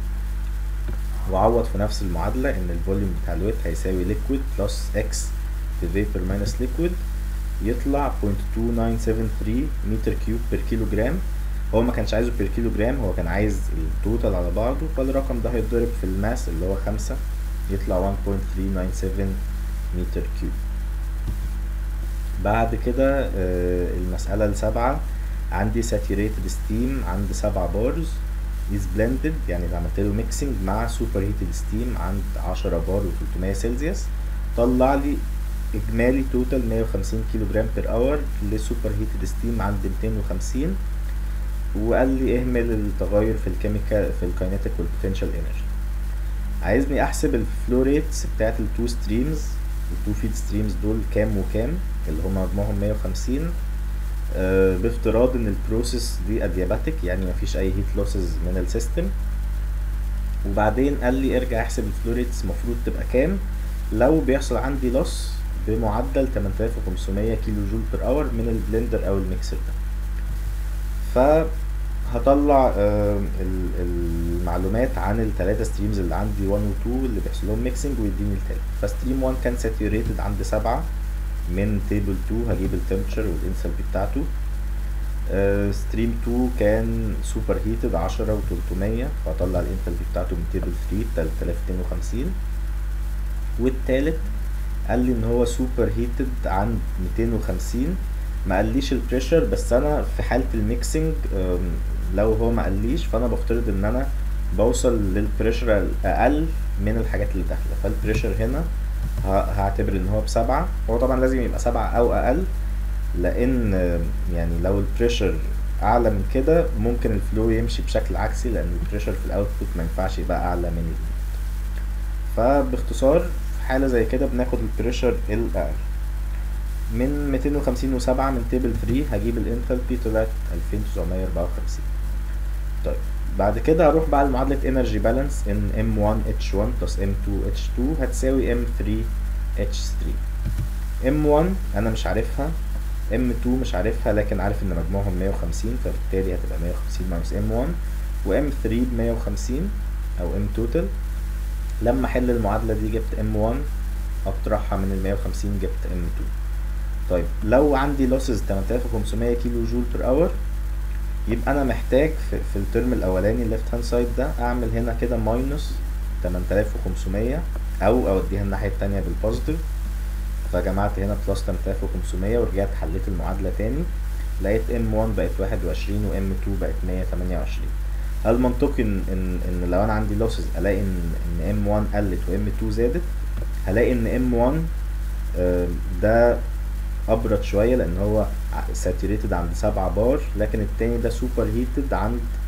Speaker 1: واعوض في نفس المعادلة ان الفوليوم بتاع الويت هيساوي ليكويد بلس اكس في فيبر ماينس ليكويد يطلع 0.2973 متر كيوب بير كيلو جرام هو ما كانش عايزه بير كيلو جرام هو كان عايز التوتال على بعضه فالرقم ده هيتضرب في الماس اللي هو خمسة يطلع 1.397 متر كيوب بعد كده آه، المسألة السابعة عندي saturated steam عند سبعة بارز is blended يعني اللي عملت له mixing مع superheated steam عند عشرة بار و300 سلسيوس طلع لي اجمالي توتال 150 كيلو جرام بير اور لسوبر هيتد ستيم عند 250 وقال لي اهمل التغير في الكيميكال في الكاينيتيك والبوتنشال انرجي عايزني احسب الفلو ريتس بتاعت التو ستريمز التو فيد ستريمز دول كام وكام اللي هما مجموعهم 150 آه بافتراض ان البروسيس دي ادياباتيك يعني مفيش اي هيت لوسز من السيستم وبعدين قال لي ارجع احسب الفلو ريتس المفروض تبقى كام لو بيحصل عندي لوس بمعدل 8500 كيلو جول بير اور من البلندر او الميكسر ده فهطلع آه، ال- المعلومات عن الثلاثة ستريمز اللي عندي 1 و 2 اللي بيحصل لهم ميكسنج ويديني التالت فستريم 1 كان ساتوريتد عند 7 من تيبل 2 هجيب التمبشر والانسلبي بتاعته ستريم 2 كان سوبر هيتد 10 و300 فهطلع الانسلبي بتاعته من تيبل 3 3250 والتالت قال لي ان هو سوبر هيتد عند 250 ما قاليش البريشر بس انا في حالة الميكسنج أم، لو هو ما قاليش فانا بفترض ان انا بوصل للبريشر الاقل من الحاجات اللي داخله فالبريشر هنا ه- هعتبر ان هو بسبعة هو طبعا لازم يبقى سبعة او اقل لان أم، يعني لو البريشر اعلى من كده ممكن الفلو يمشي بشكل عكسي لان البريشر في الاوتبوت ما ينفعش يبقى اعلى من الانبوت فباختصار في حالة زي كده بناخد البريشر الأقل من 257 من تيبل 3 هجيب الانثالبي طلعت 2954 طيب بعد كده هروح بقى لمعادلة انرجي بالانس ان M1 H1 plus M2 H2 هتساوي M3 H3 M1 انا مش عارفها M2 مش عارفها لكن عارف ان مجموعهم 150 فبالتالي هتبقى 150 minus M1 و M3 ب 150 او M total لما احل المعادلة دي جبت M1 اطرحها من ال 150 جبت M2 طيب لو عندي لوسز 8500 كيلو جول بير اور يبقى انا محتاج في, في الترم الاولاني الليفت هاند سايد ده اعمل هنا كده ماينس 8500 او اوديها الناحية التانية بالبوزيتيف فجمعت هنا بلس 8500 ورجعت حليت المعادلة تاني لقيت M1 بقت 21 و M2 بقت 128 هل منطقي ان ان ان لو انا عندي لوسز الاقي ان ان M1 قلت و M2 زادت هلاقي ان M1 آه، ده ابرد شويه لان هو ساتوريتد عند 7 بار لكن التاني ده سوبر هيتد عند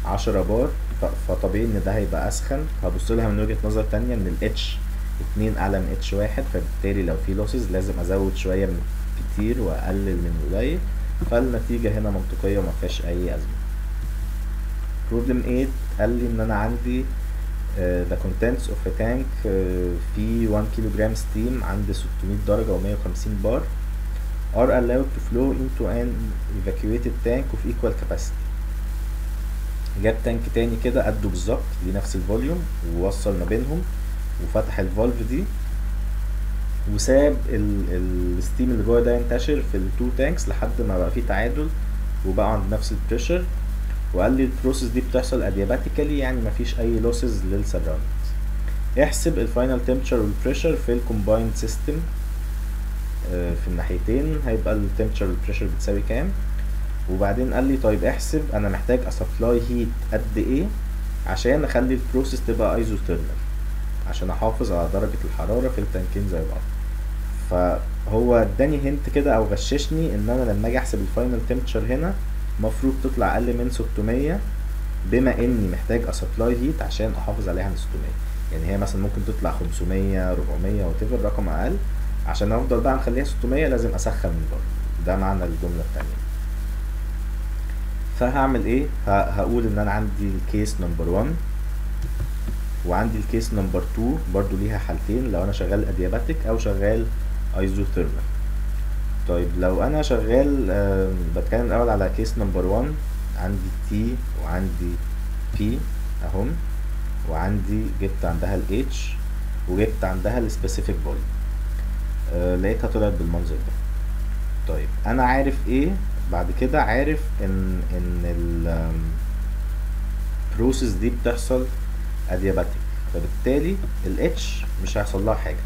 Speaker 1: 10 بار ف- فطبيعي ان ده هيبقى اسخن هبص لها من وجهة نظر تانية ان الاتش اتنين اعلى من اتش واحد فبالتالي لو في لوسز لازم ازود شوية من كتير واقلل من قليل فالنتيجة هنا منطقية وما فيهاش اي ازمة بروبلم 8 قال لي ان انا عندي uh, the contents of a tank uh, في 1 كيلو جرام ستيم عند 600 درجة و 150 بار are allowed to flow into an evacuated tank of equal capacity جاب تانك تاني كده قده بالظبط لنفس الفوليوم ووصل ما بينهم وفتح الفالف دي وساب ال- الستيم اللي جوه ده ينتشر في التو تانكس لحد ما بقى فيه تعادل وبقى عند نفس البريشر وقال لي البروسيس دي بتحصل ادياباتيكالي يعني مفيش اي لوسز للسراوندز احسب الفاينل تمبتشر والبريشر في الكومبايند سيستم في الناحيتين هيبقى التمبتشر والبريشر بتساوي كام وبعدين قال لي طيب احسب انا محتاج اسبلاي هيت قد ايه عشان اخلي البروسيس تبقى ايزوثيرمال عشان احافظ على درجة الحرارة في التانكين زي بعض فهو اداني هنت كده او غششني ان انا لما اجي احسب الفاينل تمبتشر هنا المفروض تطلع اقل من 600 بما اني محتاج اسبلاي هيت عشان احافظ عليها من 600 يعني هي مثلا ممكن تطلع 500 400 وات رقم اقل عشان افضل بقى مخليها 600 لازم اسخن من بره ده معنى الجمله الثانيه فهعمل ايه ه- هقول ان انا عندي الكيس نمبر 1 وعندي الكيس نمبر 2 برضو ليها حالتين لو انا شغال ادياباتيك او شغال ايزوثيرمال طيب لو انا شغال آم، بتكلم الاول على كيس نمبر 1 عندي تي وعندي بي اهم وعندي جبت عندها الاتش وجبت عندها السبيسيفيك فوليوم آه لقيتها طلعت بالمنظر ده طيب انا عارف ايه بعد كده عارف ان ان البروسيس دي بتحصل ادياباتيك فبالتالي الاتش مش هيحصل لها حاجه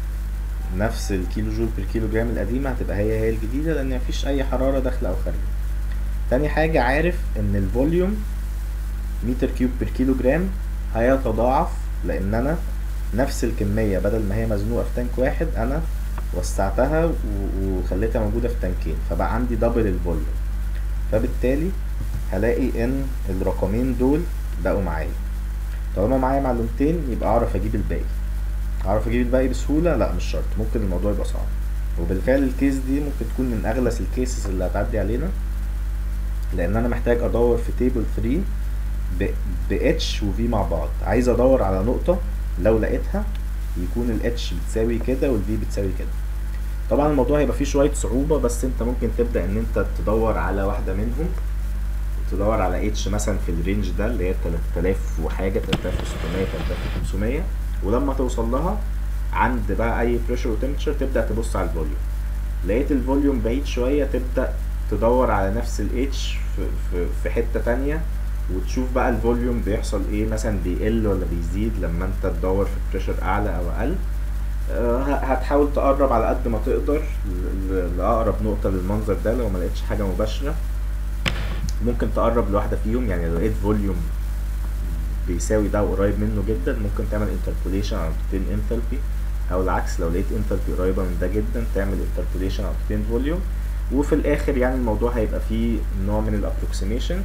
Speaker 1: نفس الكيلو جول بير كيلو جرام القديمه هتبقى هي هي الجديده لان مفيش اي حراره داخله او خارجه تاني حاجه عارف ان الفوليوم متر كيوب بير كيلو جرام هيتضاعف لان انا نفس الكميه بدل ما هي مزنوقه في تانك واحد انا وسعتها و- وخليتها موجوده في تانكين فبقى عندي دبل الفوليوم فبالتالي هلاقي ان الرقمين دول بقوا معايا طالما معايا معلومتين يبقى اعرف اجيب الباقي اعرف اجيب الباقي بسهوله لا مش شرط ممكن الموضوع يبقى صعب وبالفعل الكيس دي ممكن تكون من اغلس الكيسز اللي هتعدي علينا لان انا محتاج ادور في تيبل 3 ب ب اتش وفي مع بعض عايز ادور على نقطه لو لقيتها يكون الاتش بتساوي كده والفي بتساوي كده طبعا الموضوع هيبقى فيه شويه صعوبه بس انت ممكن تبدا ان انت تدور على واحده منهم تدور على اتش مثلا في الرينج ده اللي هي 3000 وحاجه 3600 3500 ولما توصل لها عند بقى اي بريشر وتمبتشر تبدا تبص على الفوليوم لقيت الفوليوم بعيد شويه تبدا تدور على نفس الاتش في, في, في حته تانية وتشوف بقى الفوليوم بيحصل ايه مثلا بيقل ولا بيزيد لما انت تدور في بريشر اعلى او اقل آه، ه- هتحاول تقرب على قد ما تقدر ل- ل- لاقرب نقطه للمنظر ده لو ما لقيتش حاجه مباشره ممكن تقرب لواحده فيهم يعني لو لقيت فوليوم بيساوي ده وقريب منه جدا ممكن تعمل انتربوليشن على نقطتين انثالبي او العكس لو لقيت انثالبي قريبه من ده جدا تعمل انتربوليشن على نقطتين فوليوم وفي الاخر يعني الموضوع هيبقى فيه نوع من الابروكسيميشن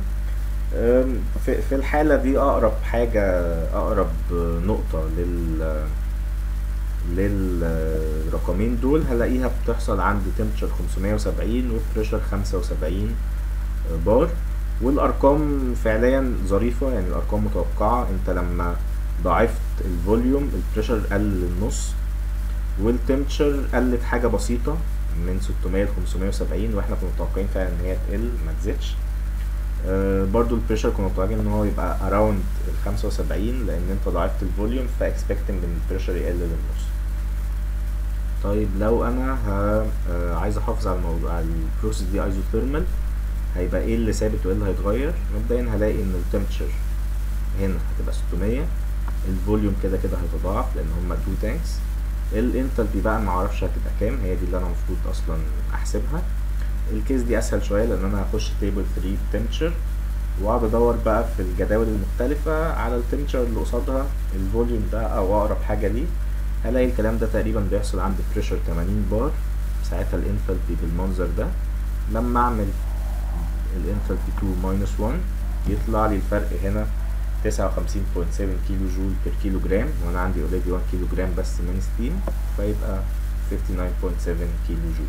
Speaker 1: في في الحاله دي اقرب حاجه اقرب نقطه لل للرقمين دول هلاقيها بتحصل عند تمبتشر 570 وبريشر 75 بار والارقام فعليا ظريفه يعني الارقام متوقعه انت لما ضاعفت الفوليوم البريشر قل للنص والتمبتشر قلت حاجه بسيطه من 600 ل 570 واحنا كنا متوقعين فعلا ان هي تقل ما تزيدش آه، برضو البريشر كنا متوقعين ان هو يبقى اراوند ال 75 لان انت ضاعفت الفوليوم فاكسبكتنج ان البريشر يقل للنص طيب لو انا ه... آه، عايز احافظ على الموضوع على البروسيس دي ايزوثيرمال هيبقى ايه اللي ثابت وايه اللي هيتغير مبدئيا هلاقي ان التمبتشر هنا هتبقى 600 الفوليوم كده كده هيتضاعف لان هما تو تانكس الانتالبي بقى ما اعرفش هتبقى كام هي دي اللي انا المفروض اصلا احسبها الكيس دي اسهل شويه لان انا هخش تيبل 3 تمبتشر واقعد ادور بقى في الجداول المختلفه على التمبتشر اللي قصادها الفوليوم ده او اقرب حاجه ليه هلاقي الكلام ده تقريبا بيحصل عند بريشر 80 بار ساعتها الانتالبي بالمنظر ده لما اعمل الانتالبي 2 minus 1 يطلع لي الفرق هنا 59.7 كيلو جول بير كيلو جرام وانا عندي اوريدي 1 كيلو جرام بس من ستيم فيبقى 59.7 كيلو جول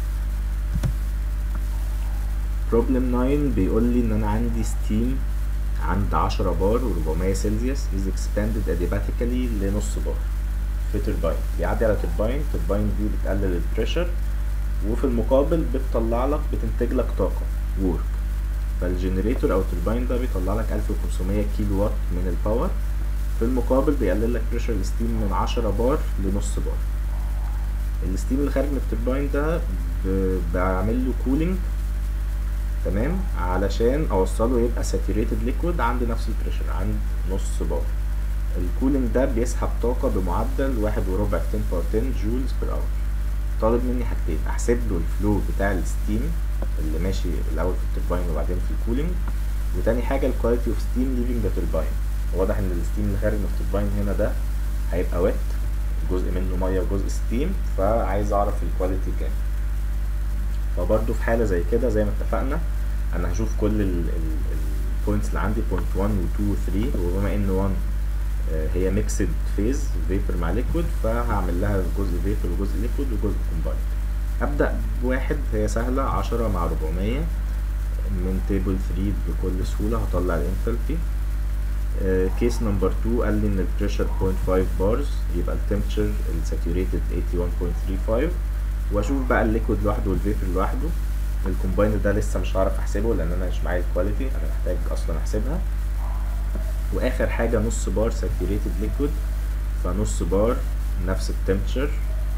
Speaker 1: بروبلم 9 بيقول لي ان انا عندي ستيم عند 10 بار و400 سلسيوس is expanded adiabatically لنص بار في ترباين بيعدي على ترباين الترباين دي بتقلل البريشر وفي المقابل بتطلع لك بتنتج لك طاقة work فالجنريتور او الترباين ده بيطلع لك 1500 كيلو وات من الباور في المقابل بيقلل لك بريشر الستيم من 10 بار لنص بار الستيم اللي خارج من الترباين ده ب- بعمل له كولينج تمام علشان اوصله يبقى ساتوريتد ليكويد عند نفس البريشر عند نص بار الكولينج ده بيسحب طاقة بمعدل واحد وربع في 10 باور 10 جولز بير اور طالب مني حاجتين احسب له الفلو بتاع الستيم اللي ماشي الاول في الترباين وبعدين في الكولينج وتاني حاجة الكواليتي اوف ستيم ليفينج ذا ترباين واضح ان الستيم اللي خارج من الترباين هنا ده هيبقى ويت جزء منه ميه وجزء ستيم فعايز اعرف الكواليتي كام فبرضه في حالة زي كده زي ما اتفقنا انا هشوف كل البوينتس اللي عندي بوينت 1 و 2 و 3 وبما ان 1 آه، هي ميكسد فيز فيبر مع ليكويد فهعمل لها جزء فيبر وجزء ليكويد وجزء كومبايند ابدا بواحد هي سهله 10 مع 400 من تيبل 3 بكل سهوله هطلع الانثالبي كيس نمبر 2 قال لي ان البريشر 0.5 بارز يبقى التمبتشر الساتوريتد 81.35 واشوف بقى الليكويد لوحده والفيبر لوحده الكومبايند ده لسه مش هعرف احسبه لان انا مش معايا الكواليتي انا محتاج اصلا احسبها واخر حاجه نص بار ساتوريتد ليكويد فنص بار نفس التمبتشر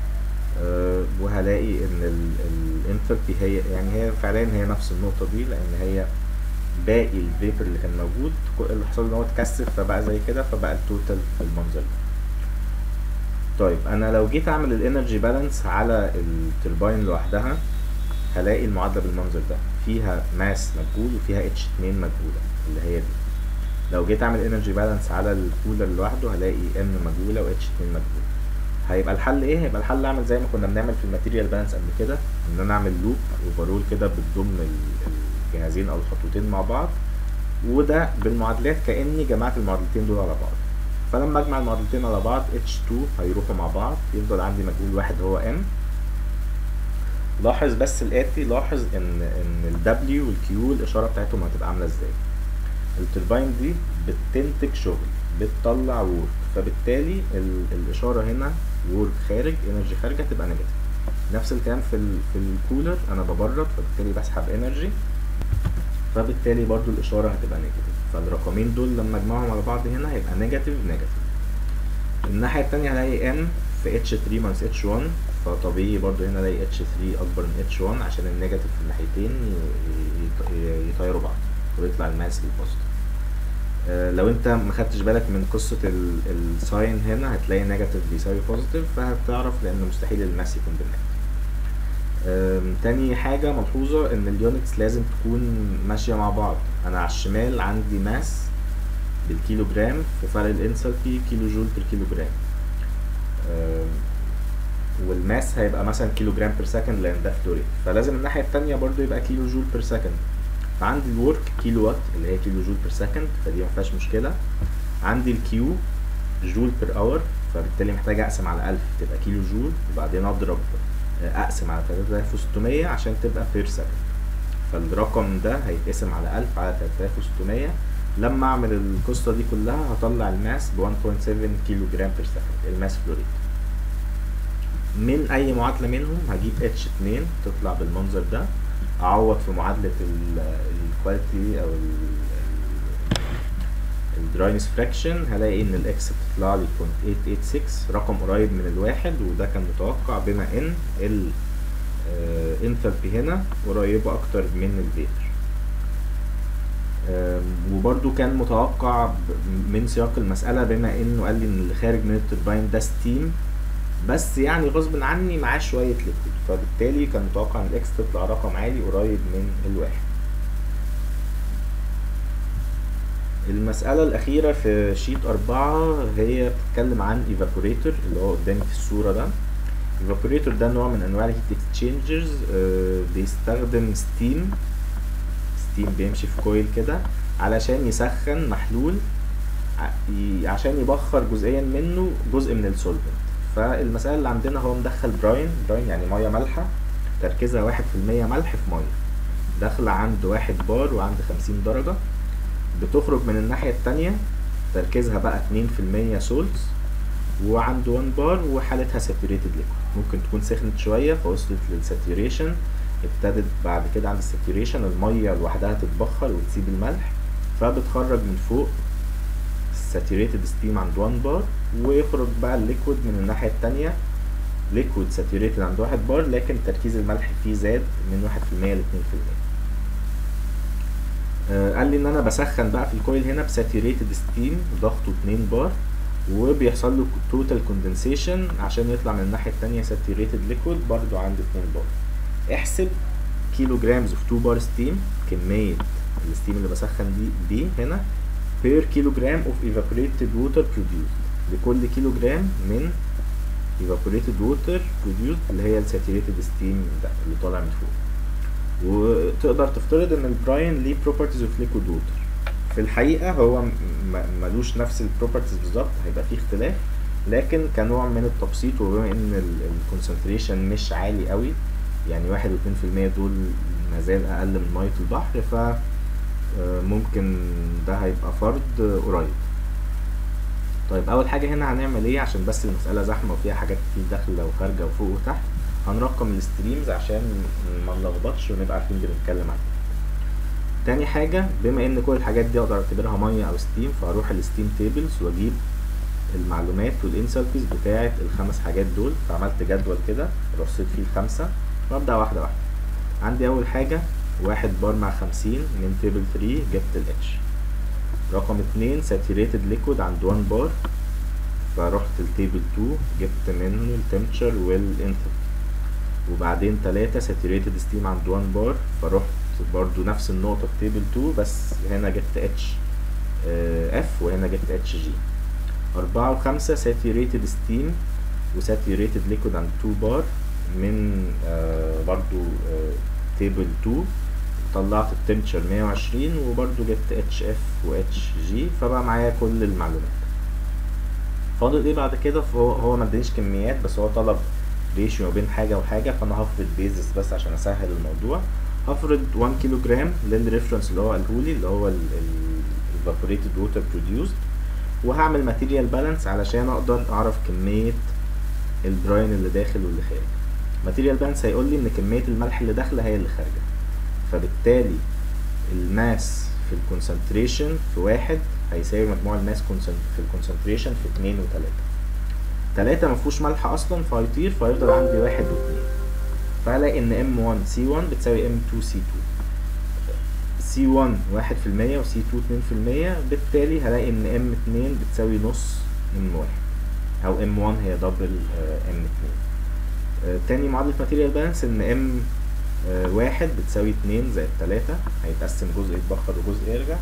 Speaker 1: أه وهلاقي ان الانثالبي هي يعني هي فعليا هي نفس النقطه دي لان هي باقي الفيبر اللي كان موجود كل اللي حصل ان هو اتكثف فبقى زي كده فبقى التوتال بالمنظر ده طيب انا لو جيت اعمل الانرجي بالانس على الترباين لوحدها هلاقي المعادله بالمنظر ده فيها ماس مجهول وفيها اتش 2 مجهوله اللي هي دي لو جيت اعمل انرجي بالانس على الكولر لوحده هلاقي ام مجهوله واتش 2 مجهول هيبقى الحل ايه هيبقى الحل اعمل زي ما كنا بنعمل في الماتيريال بالانس قبل كده ان انا اعمل لوب اوفرول كده بتضم ال- الجهازين او الخطوتين مع بعض وده بالمعادلات كاني جمعت المعادلتين دول على بعض فلما اجمع المعادلتين على بعض H2 هيروحوا مع بعض يفضل عندي مجهول واحد هو M لاحظ بس الاتي لاحظ ان ان ال W وال Q الاشاره بتاعتهم هتبقى عامله ازاي الترباين دي بتنتج شغل بتطلع وورك فبالتالي ال- الاشاره هنا وورك خارج انرجي خارجه تبقى نيجاتيف نفس الكلام في ال في الكولر انا ببرد فبالتالي بسحب انرجي فبالتالي برضو الاشاره هتبقى نيجاتيف فالرقمين دول لما اجمعهم على بعض هنا هيبقى نيجاتيف نيجاتيف الناحيه التانية هلاقي n في h3 minus h1 فطبيعي برضو هنا الاقي h3 اكبر من h1 عشان النيجاتيف في الناحيتين ي- ي- يطيروا بعض ويطلع الماس البوزيتيف آه، لو انت ما خدتش بالك من قصه الساين هنا هتلاقي نيجاتيف بيساوي بوزيتيف فهتعرف لان مستحيل الماس يكون بالنيجاتيف آم، تاني حاجة ملحوظة ان اليونتس لازم تكون ماشية مع بعض انا على الشمال عندي ماس بالكيلو جرام في فرق الانسلبي كيلو جول بير كيلو جرام آم، والماس هيبقى مثلا كيلو جرام بير سكند لان ده فلوريد فلازم الناحية التانية برضو يبقى كيلو جول بير سكند فعندي الورك كيلو وات اللي هي كيلو جول بير سكند فدي مفيهاش مشكلة عندي الكيو جول بير اور فبالتالي محتاج اقسم على 1000 تبقى كيلو جول وبعدين اضرب اقسم على 3600 عشان تبقى بير سكند فالرقم ده هيتقسم على 1000 على 3600 لما اعمل القصه دي كلها هطلع الماس ب 1.7 كيلو جرام بير سكند الماس فلوريد من اي معادله منهم هجيب اتش 2 تطلع بالمنظر ده اعوض في معادله الكواليتي او الدراينس فراكشن هلاقي ان الاكس بتطلع لي 0.886 رقم قريب من الواحد وده كان متوقع بما ان الانثالبي هنا قريبه اكتر من الفيبر آم، وبرده كان متوقع ب- من سياق المسألة بما انه قال لي ان اللي خارج من الترباين ده ستيم بس يعني غصب عني معاه شوية ليكويد فبالتالي كان متوقع ان الاكس تطلع رقم عالي قريب من الواحد المسألة الأخيرة في شيت أربعة هي بتتكلم عن evaporator اللي هو قدامي في الصورة ده evaporator ده نوع من أنواع الهيت exchangers آه، بيستخدم ستيم ستيم بيمشي في كويل كده علشان يسخن محلول ع- ي- عشان يبخر جزئيا منه جزء من السولفنت فالمسألة اللي عندنا هو مدخل براين براين يعني مية مالحة تركيزها واحد في المية ملح في مية داخلة عند واحد بار وعند خمسين درجة بتخرج من الناحية التانية تركيزها بقى اتنين في المية سولتس وعند 1 بار وحالتها ساتوريتد ليكويد ممكن تكون سخنت شوية فوصلت للساتوريشن ابتدت بعد كده عند الساتوريشن المية لوحدها تتبخر وتسيب الملح فبتخرج من فوق ساتوريتد ستيم عند 1 بار ويخرج بقى الليكويد من الناحية التانية ليكويد ساتوريتد عند 1 بار لكن تركيز الملح فيه زاد من 1% ل 2% آه، قال لي ان انا بسخن بقى في الكويل هنا بساتوريتد ستيم ضغطه 2 بار وبيحصل له توتال كوندنسيشن عشان يطلع من الناحيه التانية ساتوريتد ليكويد برضو عند 2 بار احسب كيلو جرامز اوف 2 بار ستيم كميه الستيم اللي بسخن دي بيه هنا بير كيلو جرام اوف evaporated water produced لكل كيلو جرام من evaporated water produced اللي هي الساتوريتد ستيم ده اللي طالع من فوق وتقدر تفترض ان البراين ليه properties of liquid water في الحقيقة هو م- م- ملوش نفس البروبرتيز بالظبط هيبقى فيه اختلاف لكن كنوع من التبسيط وبما ان الكونسنتريشن مش عالي قوي يعني واحد واتنين في المية دول مازال اقل من مية البحر ف آه، ممكن ده هيبقى فرض آه، قريب طيب اول حاجة هنا هنعمل ايه عشان بس المسألة زحمة وفيها حاجات كتير داخلة وخارجة وفوق وتحت هنرقم الستريمز عشان ما نلخبطش ونبقى عارفين بنتكلم عن ايه تاني حاجة بما ان كل الحاجات دي اقدر اعتبرها مية او ستيم فهروح الستيم تيبلز واجيب المعلومات والانسلبيز بتاعة الخمس حاجات دول فعملت جدول كده رصيت فيه الخمسة وابدأ واحدة واحدة عندي اول حاجة واحد بار مع خمسين من تيبل 3 جبت الاتش رقم اتنين ساتوريتد ليكويد عند 1 بار فرحت التيبل 2 جبت منه التمبتشر والانثلبي وبعدين تلاتة ساتوريتد ستيم عند 1 بار فرحت برضو نفس النقطة في تيبل 2 بس هنا جبت اتش اف وهنا جبت اتش جي أربعة وخمسة ساتوريتد ستيم وساتوريتد ليكويد عند 2 بار من آه برضو تيبل 2 طلعت التمبتشر 120 وبرضو جبت اتش اف و اتش جي فبقى معايا كل المعلومات فاضل ايه بعد كده فهو هو ما ادانيش كميات بس هو طلب ريشيو ما بين حاجه وحاجه فانا هفرض بيزس بس عشان اسهل الموضوع هفرض 1 كيلو جرام للريفرنس اللي هو قالهولي اللي هو evaporated water produced وهعمل ماتيريال بالانس علشان اقدر اعرف كميه البراين اللي داخل واللي خارج ماتيريال بالانس هيقول لي ان كميه الملح اللي داخله هي اللي خارجه فبالتالي الماس في الكونسنتريشن في واحد هيساوي مجموع الماس concent- في الكونسنتريشن في اتنين وتلاتة تلاتة مفهوش ملح اصلا فهيطير فهيفضل عندي واحد واتنين فهلاقي ان ام 1 سي 1 بتساوي ام 2 سي 2 سي 1 واحد في المية وسي 2 اتنين في المية بالتالي هلاقي ان ام 2 بتساوي نص ام 1 او ام 1 هي دبل ام 2 آه، تاني معادلة ماتيريال بالانس ان ام واحد بتساوي اتنين زائد تلاتة هيتقسم جزء يتبخر وجزء يرجع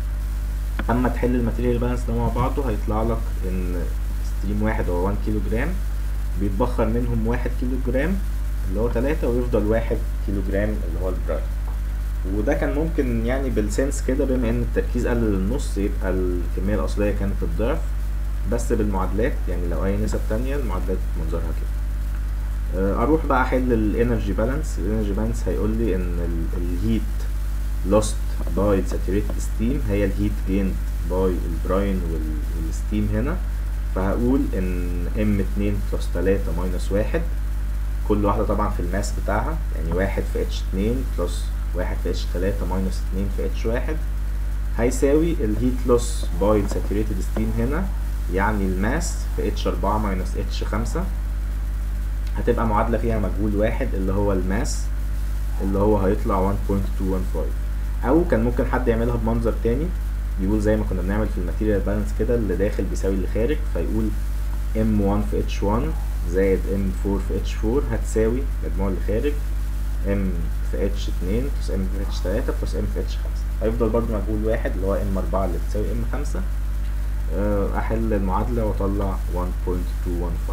Speaker 1: اما تحل الماتيريال بالانس ده مع بعضه هيطلع لك ان ستريم واحد هو 1 كيلو جرام بيتبخر منهم واحد كيلو جرام اللي هو تلاتة ويفضل واحد كيلو جرام اللي هو البراين وده كان ممكن يعني بالسنس كده بما ان التركيز قل للنص يبقى الكمية الأصلية كانت الضعف بس بالمعادلات يعني لو أي نسب تانية المعادلات منظرها كده آه، اروح بقى احل الانرجي بالانس الانرجي بالانس هيقول لي ان الهيت لوست باي saturated ستيم هي الهيت جيند باي البراين والستيم هنا فهقول ان ام 2 بلس 3 ماينس 1 كل واحدة طبعا في الماس بتاعها يعني واحد في اتش 2 بلس واحد في اتش 3 ماينس 2 في اتش 1 هيساوي الهيت لوس باي saturated ستيم هنا يعني الماس في اتش 4 ماينس اتش 5 هتبقى معادلة فيها مجهول واحد اللي هو الماس اللي هو هيطلع 1.215 او كان ممكن حد يعملها بمنظر تاني يقول زي ما كنا بنعمل في الماتيريال بالانس كده اللي داخل بيساوي اللي خارج فيقول M1 في H1 زائد M4 في H4 هتساوي مجموع اللي خارج M في H2 بلس M في H3 بلس M في H5 هيفضل برضو مجهول واحد اللي هو M4 اللي بتساوي M5 آه، احل المعادلة واطلع 1.215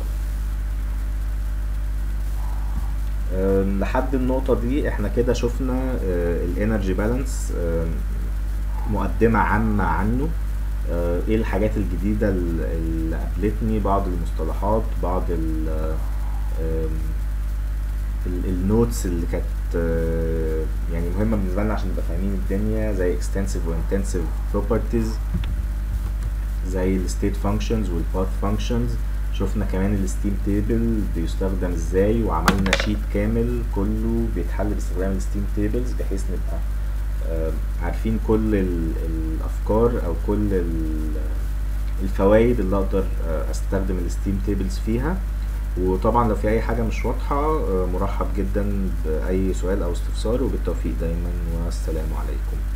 Speaker 1: أم، لحد النقطة دي احنا كده شفنا الانرجي بالانس مقدمة عامة عنه آه، ايه الحاجات الجديدة ال- اللي قابلتني بعض المصطلحات بعض ال آم، ال- النوتس اللي كانت آه، يعني مهمة بالنسبة لنا عشان نبقى فاهمين الدنيا زي extensive و intensive properties زي الستيت فانكشنز والباث فانكشنز شفنا كمان الستيم تيبل بيستخدم ازاي وعملنا شيت كامل كله بيتحل باستخدام الستيم تيبلز بحيث نبقى آه، عارفين كل ال- الافكار او كل ال- الفوائد اللي اقدر آه، استخدم الستيم تيبلز فيها وطبعا لو في اي حاجه مش واضحه آه، مرحب جدا باي سؤال او استفسار وبالتوفيق دايما والسلام عليكم